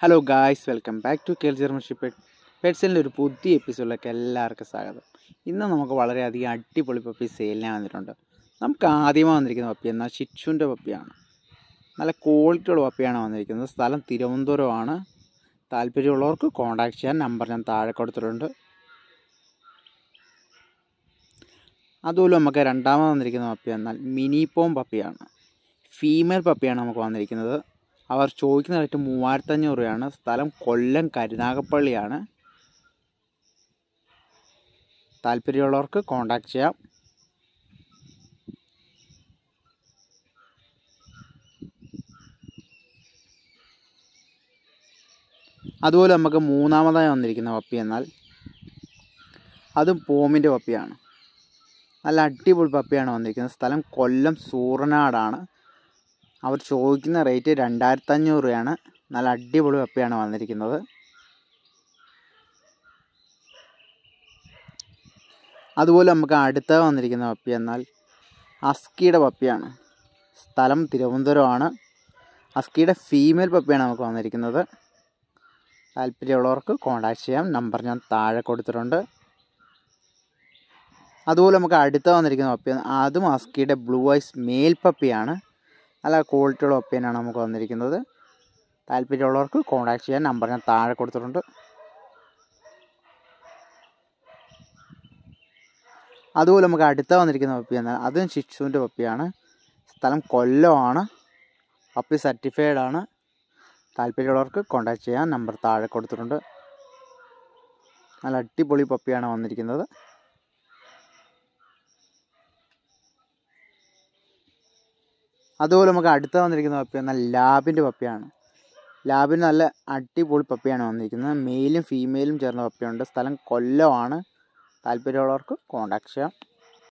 hello guys welcome back to കെൽ ജർമ്മൻഷിപ്പ് പെറ്റ്സിൻ്റെ ഒരു പുതിയ എപ്പിസോഡിലേക്ക് എല്ലാവർക്കും സ്വാഗതം ഇന്ന് നമുക്ക് വളരെയധികം അടിപൊളി പപ്പി സെയിലിന് വന്നിട്ടുണ്ട് നമുക്ക് ആദ്യമായി വന്നിരിക്കുന്ന പപ്പി എന്നാൽ ഷിച്ചുവിൻ്റെ പപ്പിയാണ് നല്ല ക്വാളിറ്റിയുള്ള പപ്പിയാണ് വന്നിരിക്കുന്നത് സ്ഥലം തിരുവനന്തപുരമാണ് താല്പര്യമുള്ളവർക്ക് കോൺടാക്ട് ചെയ്യാൻ നമ്പർ ഞാൻ താഴെ കൊടുത്തിട്ടുണ്ട് അതുപോലെ നമുക്ക് രണ്ടാമത് വന്നിരിക്കുന്ന പപ്പി എന്നാൽ മിനിപ്പോം പപ്പിയാണ് ഫീമെയിൽ പപ്പിയാണ് നമുക്ക് വന്നിരിക്കുന്നത് അവർ ചോദിക്കുന്ന റേറ്റ് മൂവായിരത്തഞ്ഞൂറ് രൂപയാണ് സ്ഥലം കൊല്ലം കരുനാഗപ്പള്ളിയാണ് താല്പര്യമുള്ളവർക്ക് കോൺടാക്ട് ചെയ്യാം അതുപോലെ നമുക്ക് മൂന്നാമതായി വന്നിരിക്കുന്ന പപ്പി എന്നാൽ അതും പോമിൻ്റെ പപ്പിയാണ് നല്ല അടിപൊളി പപ്പിയാണ് വന്നിരിക്കുന്നത് സ്ഥലം കൊല്ലം സൂറനാടാണ് അവർ ചോദിക്കുന്ന റേറ്റ് രണ്ടായിരത്തഞ്ഞൂറ് രൂപയാണ് നല്ല അടിപൊളി പപ്പിയാണ് വന്നിരിക്കുന്നത് അതുപോലെ നമുക്ക് അടുത്ത വന്നിരിക്കുന്ന പപ്പി എന്നാൽ അസ്കിയുടെ പപ്പിയാണ് സ്ഥലം തിരുവനന്തപുരമാണ് അസ്കിയുടെ ഫീമെയിൽ പപ്പിയാണ് നമുക്ക് വന്നിരിക്കുന്നത് താല്പര്യമുള്ളവർക്ക് കോൺടാക്ട് ചെയ്യാം നമ്പർ ഞാൻ താഴെ കൊടുത്തിട്ടുണ്ട് അതുപോലെ നമുക്ക് അടുത്ത വന്നിരിക്കുന്ന പപ്പി അതും അസ്കിയുടെ ബ്ലൂ ഐസ് മെയിൽ പപ്പിയാണ് നല്ല ക്വാളിറ്റിയുള്ള ഒപ്പീനാണ് നമുക്ക് വന്നിരിക്കുന്നത് താല്പര്യമുള്ളവർക്ക് കോൺടാക്ട് ചെയ്യാൻ നമ്പർ ഞാൻ താഴെ കൊടുത്തിട്ടുണ്ട് അതുപോലെ നമുക്ക് അടുത്ത വന്നിരിക്കുന്ന പപ്പി എന്നാൽ അതും ഷിറ്റ്സുവിൻ്റെ പപ്പിയാണ് സ്ഥലം കൊല്ലമാണ് പപ്പി സർട്ടിഫൈഡ് ആണ് താല്പര്യമുള്ളവർക്ക് കോൺടാക്ട് ചെയ്യാൻ നമ്പർ താഴെ കൊടുത്തിട്ടുണ്ട് നല്ല അടിപൊളി പപ്പിയാണ് വന്നിരിക്കുന്നത് അതുപോലെ നമുക്ക് അടുത്ത വന്നിരിക്കുന്ന പപ്പി എന്നാൽ ലാബിൻ്റെ പപ്പിയാണ് ലാബിന് നല്ല അടിപൊളി പപ്പിയാണ് വന്നിരിക്കുന്നത് മെയിലും ഫീമെയിലും ചേർന്ന പപ്പിയുണ്ട് സ്ഥലം കൊല്ലമാണ് താല്പര്യമുള്ളവർക്ക് കോൺടാക്ട് ചെയ്യാം